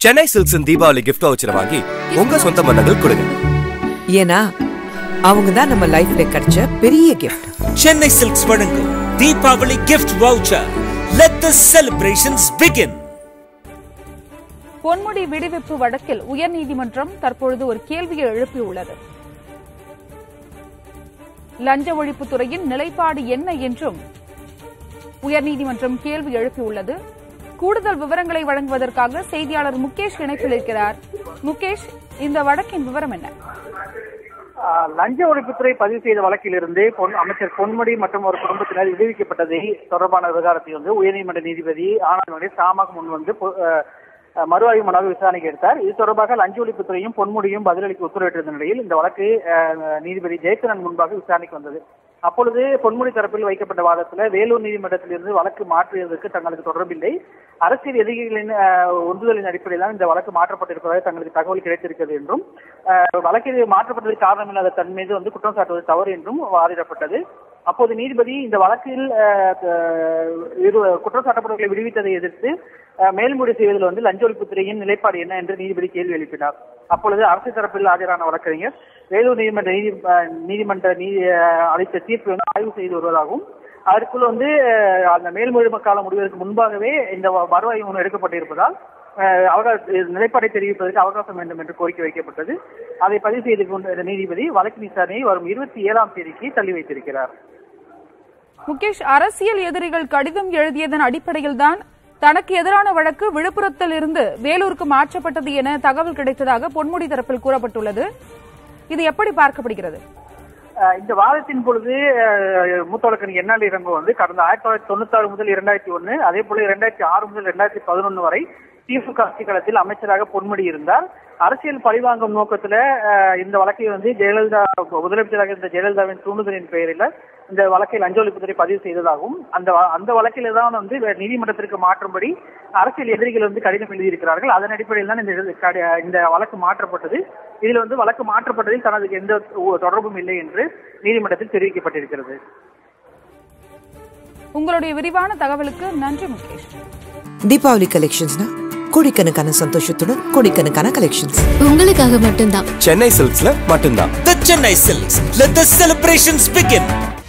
சென்னை சில்க்ஸின் Deepavali gift voucher வாங்கி உங்க சொந்த பந்தங்கள் கொடுங்க ஏன்னா அவங்க தான் நம்ம லைஃப்ல கிடைச்ச பெரிய கிஃப்ட் சென்னை சில்க்ஸ் வழங்கும் Deepavali gift voucher let the celebrations begin Ponmudi விடுவிப்பு வழக்கில் உயர்நீதிமன்றம் தற்பொழுது ஒரு கேள்வியை எழுப்பியுள்ளது லஞ்ச ஒழிப்புத்துறையின் நிலைப்பாடு என்ன என்றும் உயர்நீதிமன்றம் கேள்வி எழுப்பியுள்ளது கூடுதல் விவரங்களை வழங்குவதற்காக செய்தியாளர் முகேஷ் இணைப்பில் இருக்கிறார் முகேஷ் இந்த வழக்கின் விவரம் என்ன ஆஹ் லஞ்ச ஒழிப்புத்துறை பதிவு செய்த வழக்கிலிருந்து பொன் அமைச்சர் பொன்முடி மற்றும் ஒரு குடும்பத்தினர் விடுவிக்கப்பட்டதை தொடர்பான விவகாரத்தை வந்து உயர்நீதிமன்ற நீதிபதி ஆனந்த் சாமாக முன் வந்து பொ- ஆஹ் ஆஹ் மறு ஆய்வு மனாக விசாரணைக்கு எடுத்தார் இது தொடர்பாக லஞ்ச ஒழிப்புத்துறையும் பொன்முடியும் பதிலளிக்க உத்தரவிட்டிருந்த நிலையில் இந்த வழக்கு ஆஹ் நீதிபதி ஜெயச்சந்திரன் முன்பாக விசாரணைக்கு வந்தது அப்பொழுது பொன்முடி தரப்பில் வைக்கப்பட்ட வாதத்தில் வேலூர் நீதிமன்றத்திலிருந்து வழக்கு மாற்றுவதற்கு தங்களுக்கு தொடர்பில்லை அரசியல் எதிரிகளின் ஆஹ், உந்துதலின் அடிப்படையில் தான் இந்த வழக்கு மாற்றப்பட்டிருப்பதாக தங்களுக்கு தகவல் கிடைத்திருக்கிறது என்றும் ஆஹ், வழக்கில் மாற்றப்பட்டதற்கு காரணமில்லாத தன் மீது வந்து குற்றம் சாட்டுவது தவறு என்றும் வாதிடப்பட்டது அப்போது நீதிபதி இந்த வழக்கில் ஆஹ், ஆஹ், இரு குற்றம் சாட்டப்பட்டவர்களை விடுவித்ததை எதிர்த்து ஆஹ், மேல்முறை செய்வதில் வந்து லஞ்ச ஒழிப்புத்துறையின் நிலைப்பாடு என்ன என்று நீதிபதி கேள்வி எழுப்பினார் அப்பொழுது அரசு தரப்பில் ஆஜரான வழக்கறிஞர் வேலூர் நீதிமன்ற நீதி ஆஹ், நீதிமன்ற நீதி ஆஹ், அளித்த தீர்ப்பை வந்து ஆய்வு செய்து வருவதாகவும் அதற்குள்ள வந்து அஹ், அந்த மேல்முறை காலம் முடிவதற்கு முன்பாகவே இந்த வ- மறுஆய்வு ஒன்று எடுக்கப்பட்டிருப்பதால் அஹ், அவகாச நிலைப்பாடை தெரிவிப்பதற்கு அவகாசம் வேண்டும் என்று கோரிக்கை வைக்கப்பட்டது அதை பதிவு செய்து கொண்ட நீதிபதி வழக்கு விசாரணையை வரும் இருபத்தி ஏழாம் தேதிக்கு தள்ளி வைத்திருக்கிறார் முகேஷ் அரசியல் எதிரிகள் கடிதம் எழுதியதன் அடிப்படையில்தான் தனக்கு எதிரான வழக்கு விழுப்புரத்தில் இருந்து வேலூருக்கு மாற்றப்பட்டது என தகவல் கிடைத்ததாக பொன்முடி தரப்பில் கூறப்பட்டுள்ளது இது எப்படி பார்க்கப்படுகிறது அஹ், இந்த வாதத்தின் பொழுது அஹ், மூத்த வழக்கறிஞர் என்ஆர் இறங்கோ வந்து கடந்த ஆயிரத்தி தொள்ளாயிரத்தி தொண்ணூத்தி ஆறு முதல் இரண்டாயிரத்தி ஒன்னு அதே போல இரண்டாயிரத்தி ஆறு முதல் இரண்டாயிரத்தி பதினொன்னு வரை திமுக ஆட்சி காலத்தில் அமைச்சராக பொன்முடி இருந்தார் அரசியல் பழிவாங்கும் நோக்கத்துல அஹ், இந்த வழக்கை வந்து ஜெயலலிதா முதலமைச்சராக இருந்த ஜெயலலிதாவின் தூண்டுதலின் பெயரில் இந்த வழக்கை லஞ்ச ஒழிப்புத்துறை பதிவு செய்ததாகவும் அந்த வ- அந்த வழக்கில தான் வந்து வே- நீதிமன்றத்திற்கு மாற்றும்படி அரசியல் எதிரிகள் வந்து கடிதம் எழுதியிருக்கிறார்கள் அதன் அடிப்படையில் தான் இந்த இது- கடி- இந்த வழக்கு மாற்றப்பட்டது இதில் வந்து வழக்கு மாற்றப்பட்டதில் தனது எந்த ஒ- தொடர்பும் இல்லை என்று நீதிமன்றத்தில் தெரிவிக்கப்பட்டிருக்கிறது உங்களுடைய விரிவான தகவலுக்கு நன்றி முகேஷ் தீபாவளி கலெக்ஷன்ஸ்னா கோடிக்கணக்கான சந்தோஷத்துடன் கோடிக்கணக்கான கலெக்ஷன்ஸ் உங்களுக்காக மட்டும்தான் சென்னை சில்க்ஸ்ல மட்டும்தான் the Chennai silks let the celebrations begin